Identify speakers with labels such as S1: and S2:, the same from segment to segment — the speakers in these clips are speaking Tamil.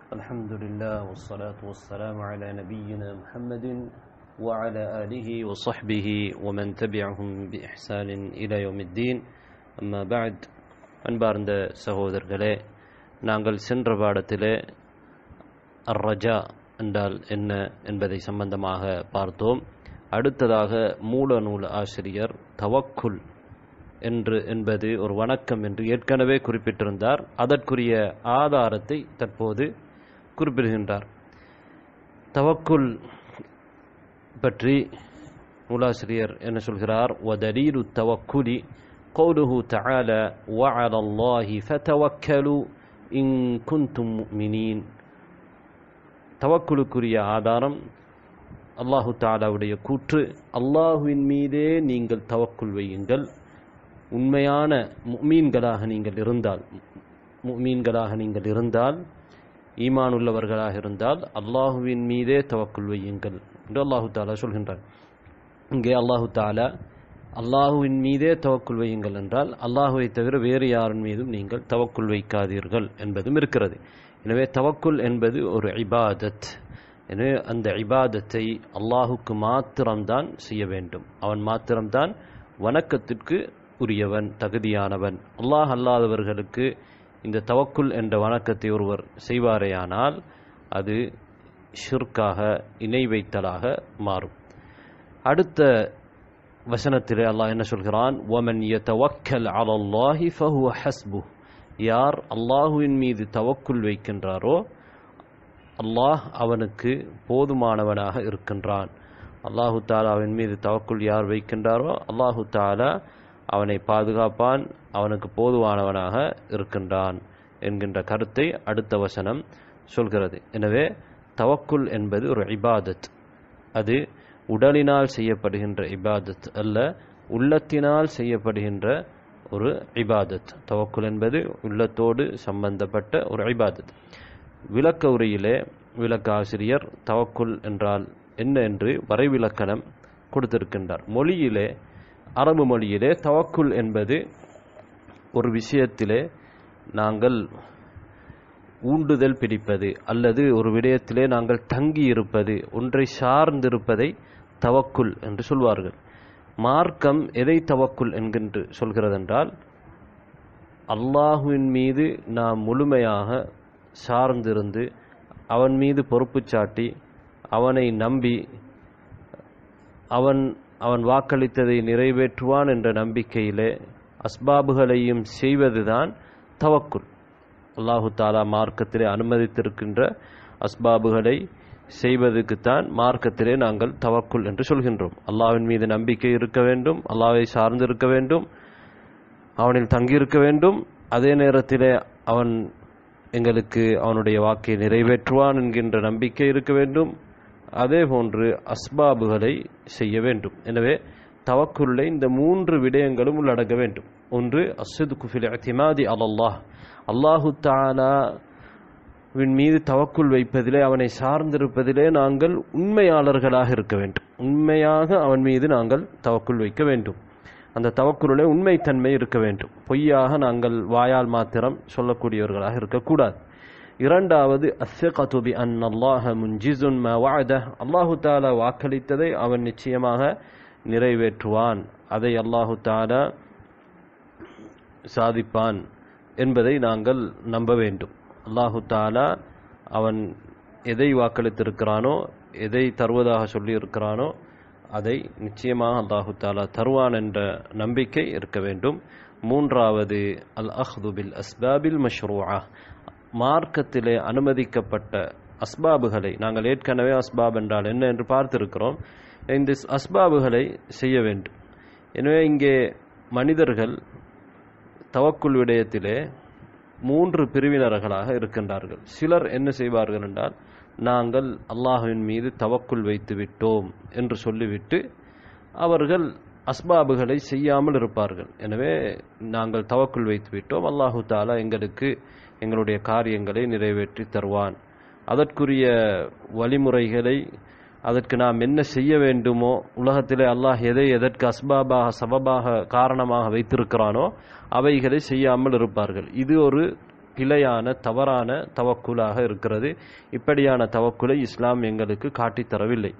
S1: الحمد لله والصلاة والسلام على نبينا محمد وعلى آله وصحبه ومن تبعهم بإحسان إلى يوم الدين أما بعد அன்பார்ந்த சகோதரர்களே நாங்கள் சென்ற பாடத்திலே அர்ரஜா என்றால் என்ன என்பதை சம்பந்தமாக பார்த்தோம் அடுத்ததாக மூல நூல் ஆசிரியர் தவக்குல் என்று என்பது ஒரு வணக்கம் என்று ஏற்கனவே குறிப்பிட்டிருந்தார் அதற்குரிய ஆதாரத்தை தற்போது குறிப்பிடுகின்றார் தவக்குல் பற்றி நூலாசிரியர் என்ன சொல்கிறார் وَدَلِيلُ التَّوَكُّلِ قوله تعالى وعلى الله فتوكلوا إن كنتم مؤمنين தவக்குலுக்குரிய ஆதாரம் அல்லாஹு தாலாவுடைய கூற்று அல்லாஹுவின் மீதே நீங்கள் தவக்குல் வையுங்கள் உண்மையான முமீன்களாக நீங்கள் இருந்தால் முமீன்களாக நீங்கள் இருந்தால் ஈமான் உள்ளவர்களாக இருந்தால் அல்லாஹுவின் மீதே தவக்குல் வையுங்கள் என்று அல்லாஹு தாலா சொல்கின்றார் இங்கே அல்லாஹு தாலா அல்லாஹுவின் மீதே தவக்குல் வையுங்கள் என்றால் அல்லாஹுவை தவிர வேறு யாரின் மீதும் நீங்கள் தவக்குல் வைக்காதீர்கள் என்பதும் இருக்கிறது எனவே தவக்குல் என்பது ஒரு இபாதத் எனவே அந்த இபாதத்தை அல்லாஹுக்கு மாத்திரம்தான் செய்ய வேண்டும் அவன் மாத்திரம்தான் வணக்கத்திற்கு உரியவன் தகுதியானவன் அல்லாஹ் அல்லாதவர்களுக்கு இந்த தவக்குல் என்ற வணக்கத்தை ஒருவர் செய்வாரேயானால் அது ஷிர்காக இணை வைத்தலாக மாறும் அடுத்த வசனத்திலே அல்லாஹ் என்ன சொல்கிறான் ஒமன் யதவக்கல் அலல்லாஹி ஃபஹுவ ஹஸ்பு யார் அல்லாஹுவின் மீது தவக்குல் வைக்கின்றாரோ அல்லாஹ் அவனுக்கு போதுமானவனாக இருக்கின்றான் அல்லாஹு தாலாவின் மீது தவக்குல் யார் வைக்கின்றாரோ அல்லாஹு தாலா அவனை பாதுகாப்பான் அவனுக்கு போதுவானவனாக இருக்கின்றான் என்கின்ற கருத்தை அடுத்த வசனம் சொல்கிறது எனவே தவக்குல் என்பது ஒரு இபாதத் அது உடலினால் செய்யப்படுகின்ற இபாதத் அல்ல உள்ளத்தினால் செய்யப்படுகின்ற ஒரு இபாதத் தவக்குல் என்பது உள்ளத்தோடு சம்பந்தப்பட்ட ஒரு இபாதத் விளக்க உரையிலே விளக்க ஆசிரியர் தவக்குல் என்றால் என்ன என்று வரைவிலக்கணம் கொடுத்திருக்கின்றார் மொழியிலே அரபு மொழியிலே தவக்குல் என்பது ஒரு விஷயத்திலே நாங்கள் ஊண்டுதல் பிடிப்பது அல்லது ஒரு விடயத்திலே நாங்கள் தங்கி இருப்பது ஒன்றை சார்ந்திருப்பதை தவக்குல் என்று சொல்வார்கள் மார்க்கம் எதை தவக்குல் என்கின்று சொல்கிறதென்றால் அல்லாஹுவின் மீது நாம் முழுமையாக சார்ந்திருந்து அவன் மீது பொறுப்பு சாட்டி அவனை நம்பி அவன் அவன் வாக்களித்ததை நிறைவேற்றுவான் என்ற நம்பிக்கையிலே அஸ்பாபுகளையும் செய்வதுதான் தவக்குல் அல்லாஹு தாலா மார்க்கத்திலே அனுமதித்திருக்கின்ற அஸ்பாபுகளை செய்வதற்குத்தான் மார்க்கத்திலே நாங்கள் தவக்குல் என்று சொல்கின்றோம் அல்லாவின் மீது நம்பிக்கை இருக்க வேண்டும் அல்லாவை சார்ந்து இருக்க வேண்டும் அவனில் தங்கியிருக்க வேண்டும் அதே நேரத்திலே அவன் எங்களுக்கு அவனுடைய வாக்கை நிறைவேற்றுவான் என்கின்ற நம்பிக்கை இருக்க வேண்டும் அதே போன்று அஸ்பாபுகளை செய்ய வேண்டும் எனவே தவக்குள்ளே இந்த மூன்று விடயங்களும் உள்ளடங்க வேண்டும் ஒன்று அஸ்து குஃபில் அத்திமாதி அலல்லாஹ் அல்லாஹு தாலாவின் மீது தவக்குள் வைப்பதிலே அவனை சார்ந்திருப்பதிலே நாங்கள் உண்மையாளர்களாக இருக்க வேண்டும் உண்மையாக அவன் மீது நாங்கள் தவக்குள் வைக்க வேண்டும் அந்த தவக்குலே உண்மைத்தன்மை இருக்க வேண்டும் பொய்யாக நாங்கள் வாயால் மாத்திரம் சொல்லக்கூடியவர்களாக இருக்கக்கூடாது இரண்டாவது அஸ்ஸகது பி அன் அல்லாஹ முன்ஜிசுன் ம வஅத அல்லாஹு தாலா வாக்களித்ததை அவன் நிச்சயமாக நிறைவேற்றுவான் அதை அல்லாஹு தாலா சாதிப்பான் என்பதை நாங்கள் நம்ப வேண்டும் அல்லாஹு தாலா அவன் எதை வாக்களித்திருக்கிறானோ எதை தருவதாக சொல்லியிருக்கிறானோ அதை நிச்சயமாக அல்லாஹு தாலா தருவான் என்ற நம்பிக்கை இருக்க வேண்டும் மூன்றாவது அல் அஹ்து பில் அஸ்பாபில் மஷ்ரூஆ மார்க்கத்திலே அனுமதிக்கப்பட்ட அஸ்பாபுகளை நாங்கள் ஏற்கனவே அஸ்பாப் என்றால் என்ன என்று பார்த்திருக்கிறோம் இந்த அஸ்பாபுகளை செய்ய வேண்டும் எனவே இங்கே மனிதர்கள் தவக்குள் விடயத்திலே மூன்று பிரிவினர்களாக இருக்கின்றார்கள் சிலர் என்ன செய்வார்கள் என்றால் நாங்கள் அல்லாஹுவின் மீது தவக்குள் வைத்து விட்டோம் என்று சொல்லிவிட்டு அவர்கள் அஸ்பாபுகளை செய்யாமல் இருப்பார்கள் எனவே நாங்கள் தவக்குள் வைத்து விட்டோம் அல்லாஹு தாலா எங்களுக்கு எங்களுடைய காரியங்களை நிறைவேற்றி தருவான் அதற்குரிய வழிமுறைகளை அதற்கு நாம் என்ன செய்ய வேண்டுமோ உலகத்திலே அல்லாஹ் எதை எதற்கு அஸ்பாபாக சபபாக காரணமாக வைத்திருக்கிறானோ அவைகளை செய்யாமல் இருப்பார்கள் இது ஒரு பிழையான தவறான தவக்குலாக இருக்கிறது இப்படியான தவக்குலை இஸ்லாம் எங்களுக்கு காட்டித் தரவில்லை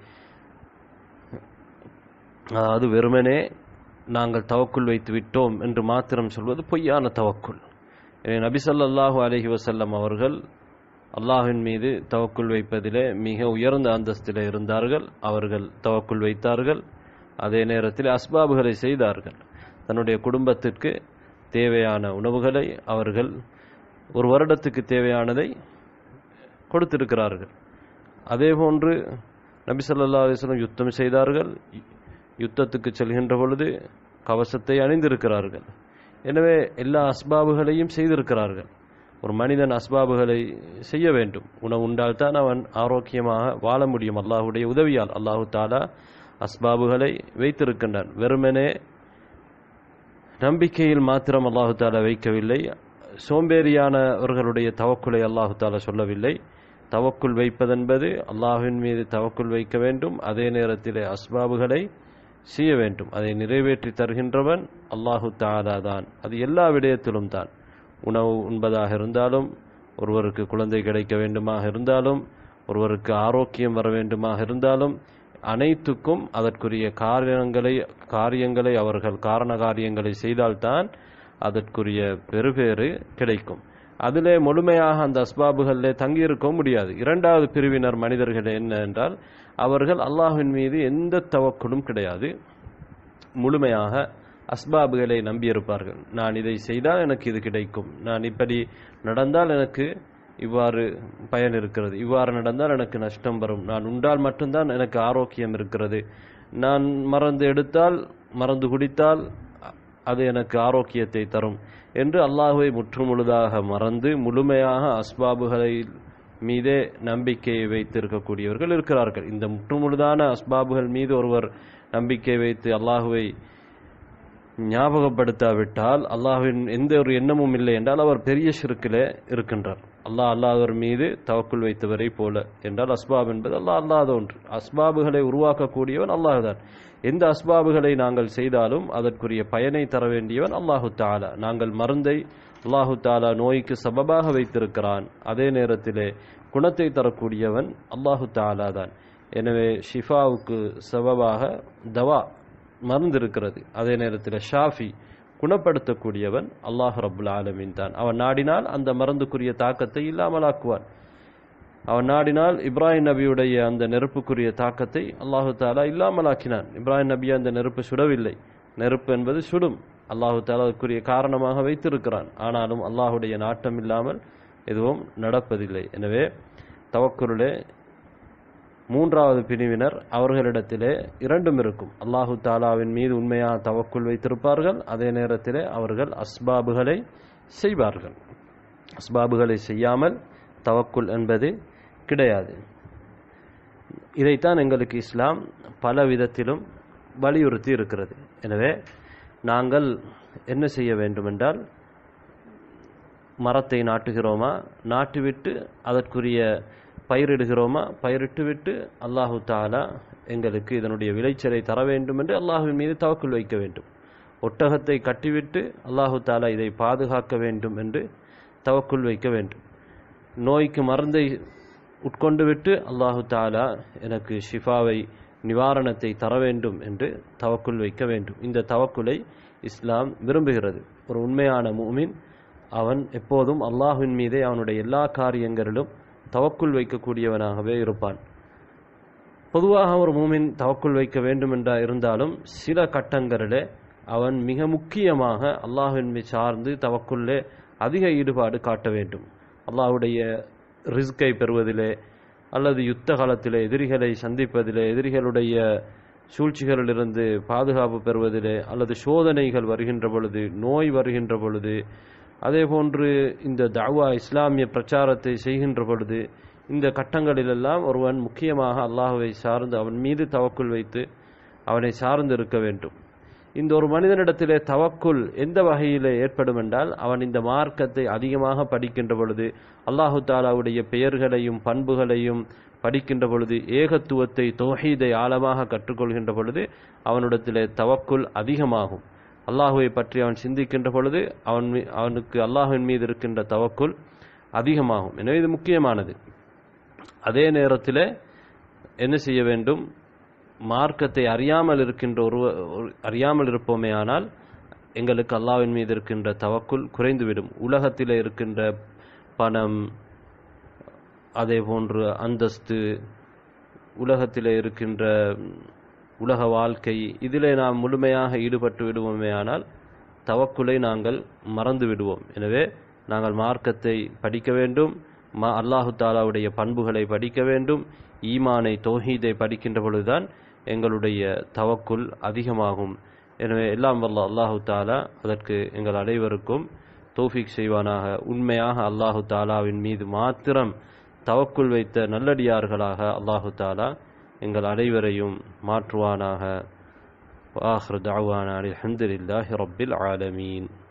S1: அதாவது வெறுமனே நாங்கள் தவக்குள் வைத்து விட்டோம் என்று மாத்திரம் சொல்வது பொய்யான தவக்குள் எனவே நபி ஸல்லல்லாஹு அலைஹி வஸல்லம் அவர்கள் அல்லாஹ்வின் மீது தவக்குள் வைப்பதிலே மிக உயர்ந்த அந்தஸ்திலே இருந்தார்கள் அவர்கள் தவக்குள் வைத்தார்கள் அதே நேரத்தில் அஸ்பாபுகளை செய்தார்கள் தன்னுடைய குடும்பத்திற்கு தேவையான உணவுகளை அவர்கள் ஒரு வருடத்துக்கு தேவையானதை கொடுத்திருக்கிறார்கள் அதேபோன்று நபி ஸல்லல்லாஹு அலைஹி வஸல்லம் யுத்தம் செய்தார்கள் யுத்தத்துக்கு செல்கின்ற பொழுது கவசத்தை அணிந்திருக்கிறார்கள் எனவே எல்லா அஸ்பாபுகளையும் செய்திருக்கிறார்கள் ஒரு மனிதன் அஸ்பாபுகளை செய்ய வேண்டும் உணவு உண்டால்தான் அவன் ஆரோக்கியமாக வாழ முடியும் அல்லாஹுடைய உதவியால் அல்லாஹு தாலா அஸ்பாபுகளை வைத்திருக்கின்றான் வெறுமனே நம்பிக்கையில் மாத்திரம் அல்லாஹு தாலா வைக்கவில்லை சோம்பேறியானவர்களுடைய தவக்குலை அல்லாஹு தாலா சொல்லவில்லை தவக்குள் வைப்பதென்பது அல்லாஹ்வின் மீது தவக்குள் வைக்க வேண்டும் அதே நேரத்திலே அஸ்பாபுகளை செய்ய வேண்டும் அதை நிறைவேற்றி தருகின்றவன் அல்லாஹு தாலா தான் அது எல்லா விடயத்திலும் தான் உணவு உண்பதாக இருந்தாலும் ஒருவருக்கு குழந்தை கிடைக்க வேண்டுமாக இருந்தாலும் ஒருவருக்கு ஆரோக்கியம் வர வேண்டுமாக இருந்தாலும் அனைத்துக்கும் அதற்குரிய காரியங்களை காரியங்களை அவர்கள் காரண காரியங்களை செய்தால்தான் அதற்குரிய பெறுபேறு கிடைக்கும் அதிலே முழுமையாக அந்த அஸ்பாபுகளிலே தங்கியிருக்க முடியாது இரண்டாவது பிரிவினர் மனிதர்கள் என்ன என்றால் அவர்கள் அல்லாஹ்வின் மீது எந்த தவக்குலும் கிடையாது முழுமையாக அஸ்பாபுகளை நம்பியிருப்பார்கள் நான் இதை செய்தால் எனக்கு இது கிடைக்கும் நான் இப்படி நடந்தால் எனக்கு இவ்வாறு பயன் இருக்கிறது இவ்வாறு நடந்தால் எனக்கு நஷ்டம் வரும் நான் உண்டால் மட்டும்தான் எனக்கு ஆரோக்கியம் இருக்கிறது நான் மறந்து எடுத்தால் மறந்து குடித்தால் அது எனக்கு ஆரோக்கியத்தை தரும் என்று அல்லாஹுவை முற்றுமுழுதாக மறந்து முழுமையாக அஸ்பாபுகளை மீதே நம்பிக்கையை வைத்திருக்கக்கூடியவர்கள் இருக்கிறார்கள் இந்த முற்றுமுழுதான அஸ்பாபுகள் மீது ஒருவர் நம்பிக்கை வைத்து அல்லாஹுவை ஞாபகப்படுத்தாவிட்டால் அல்லாஹ்வின் எந்த ஒரு எண்ணமும் இல்லை என்றால் அவர் பெரிய ஷிருக்கிலே இருக்கின்றார் அல்லாஹ் அல்லாதவர் மீது தவக்குள் வைத்தவரை போல என்றால் அஸ்பாப் என்பது அல்லாஹ் அல்லாத ஒன்று அஸ்பாபுகளை உருவாக்கக்கூடியவன் அல்லாஹ் தான் எந்த அஸ்பாபுகளை நாங்கள் செய்தாலும் அதற்குரிய பயனை தர வேண்டியவன் அல்லாஹு தாலா நாங்கள் மருந்தை அல்லாஹு தாலா நோய்க்கு சபபாக வைத்திருக்கிறான் அதே நேரத்திலே குணத்தை தரக்கூடியவன் அல்லாஹு தாலா தான் எனவே ஷிஃபாவுக்கு சபபாக தவா மருந்து இருக்கிறது அதே நேரத்தில் ஷாஃபி குணப்படுத்தக்கூடியவன் அல்லாஹ் ரபுல் ஆலமீன் தான் அவன் நாடினால் அந்த மருந்துக்குரிய தாக்கத்தை இல்லாமலாக்குவான் அவன் நாடினால் இப்ராஹிம் நபியுடைய அந்த நெருப்புக்குரிய தாக்கத்தை அல்லாஹு தாலா இல்லாமலாக்கினான் இப்ராஹிம் நபி அந்த நெருப்பு சுடவில்லை நெருப்பு என்பது சுடும் அல்லாஹு தாலா அதுக்குரிய காரணமாக வைத்திருக்கிறான் ஆனாலும் அல்லாஹுடைய நாட்டம் இல்லாமல் எதுவும் நடப்பதில்லை எனவே தவக்குருளே மூன்றாவது பிரிவினர் அவர்களிடத்திலே இரண்டும் இருக்கும் அல்லாஹு தாலாவின் மீது உண்மையாக தவக்குள் வைத்திருப்பார்கள் அதே நேரத்திலே அவர்கள் அஸ்பாபுகளை செய்வார்கள் அஸ்பாபுகளை செய்யாமல் தவக்குல் என்பது கிடையாது இதைத்தான் எங்களுக்கு இஸ்லாம் பல விதத்திலும் வலியுறுத்தி இருக்கிறது எனவே நாங்கள் என்ன செய்ய வேண்டுமென்றால் மரத்தை நாட்டுகிறோமா நாட்டுவிட்டு அதற்குரிய பயிரிடுகிறோமா பயிரிட்டுவிட்டு அல்லாஹு தாலா எங்களுக்கு இதனுடைய விளைச்சலை தர வேண்டும் என்று அல்லாஹுவின் மீது தவக்குள் வைக்க வேண்டும் ஒட்டகத்தை கட்டிவிட்டு அல்லாஹு தாலா இதை பாதுகாக்க வேண்டும் என்று தவக்குள் வைக்க வேண்டும் நோய்க்கு மருந்தை உட்கொண்டு விட்டு அல்லாஹு தாலா எனக்கு ஷிஃபாவை நிவாரணத்தை தர வேண்டும் என்று தவக்குள் வைக்க வேண்டும் இந்த தவக்குலை இஸ்லாம் விரும்புகிறது ஒரு உண்மையான மூமின் அவன் எப்போதும் அல்லாஹுவின் மீதே அவனுடைய எல்லா காரியங்களிலும் தவக்குள் வைக்கக்கூடியவனாகவே இருப்பான் பொதுவாக ஒரு மூமின் தவக்குள் வைக்க வேண்டும் என்ற இருந்தாலும் சில கட்டங்களிலே அவன் மிக முக்கியமாக அல்லாஹுவின் மீது சார்ந்து தவக்குள்ளே அதிக ஈடுபாடு காட்ட வேண்டும் அல்லாஹுடைய ரிஸ்கை பெறுவதிலே அல்லது யுத்த காலத்திலே எதிரிகளை சந்திப்பதிலே எதிரிகளுடைய சூழ்ச்சிகளிலிருந்து பாதுகாப்பு பெறுவதிலே அல்லது சோதனைகள் வருகின்ற பொழுது நோய் வருகின்ற பொழுது அதே போன்று இந்த தாவா இஸ்லாமிய பிரச்சாரத்தை செய்கின்ற பொழுது இந்த கட்டங்களிலெல்லாம் ஒருவன் முக்கியமாக அல்லாஹுவை சார்ந்து அவன் மீது தவக்குள் வைத்து அவனை சார்ந்து இருக்க வேண்டும் இந்த ஒரு மனிதனிடத்திலே தவக்குள் எந்த வகையிலே ஏற்படும் என்றால் அவன் இந்த மார்க்கத்தை அதிகமாக படிக்கின்ற பொழுது அல்லாஹு தாலாவுடைய பெயர்களையும் பண்புகளையும் படிக்கின்ற பொழுது ஏகத்துவத்தை தோஹீதை ஆழமாக கற்றுக்கொள்கின்ற பொழுது அவனிடத்திலே தவக்குள் அதிகமாகும் அல்லாஹுவை பற்றி அவன் சிந்திக்கின்ற பொழுது அவன் மீ- அவனுக்கு அல்லாஹுவின் மீது இருக்கின்ற தவக்குல் அதிகமாகும் எனவே இது முக்கியமானது அதே நேரத்தில் என்ன செய்ய வேண்டும் மார்க்கத்தை அறியாமல் இருக்கின்ற ஒரு ஒரு- அறியாமல் இருப்போமே ஆனால் எங்களுக்கு அல்லாஹ்வின் மீது இருக்கின்ற தவக்குல் குறைந்துவிடும் உலகத்தில் இருக்கின்ற பணம் அதே போன்று அந்தஸ்து உலகத்தில் இருக்கின்ற ம், உலக வாழ்க்கை இதிலே நாம் முழுமையாக ஈடுபட்டு விடுவோமே ஆனால் தவக்குலை நாங்கள் மறந்து விடுவோம் எனவே நாங்கள் மார்க்கத்தை படிக்க வேண்டும் மா அல்லாஹு தாலாவுடைய பண்புகளை படிக்க வேண்டும் ஈமானை தௌஹீதை படிக்கின்ற பொழுதுதான் எங்களுடைய தவக்குல் அதிகமாகும் எனவே எல்லாம் வல்ல அல்லாஹு தாலா அதற்கு எங்கள் அனைவருக்கும் தௌஃபீக் செய்வானாக உண்மையாக அல்லாஹு தாலாவின் மீது மாத்திரம் தவக்குல் வைத்த நல்லடியார்களாக அல்லாஹு தாலா எங்கள் அனைவரையும் மாற்றுவானாக وآخر دعوانا الحمد لله رب العالمين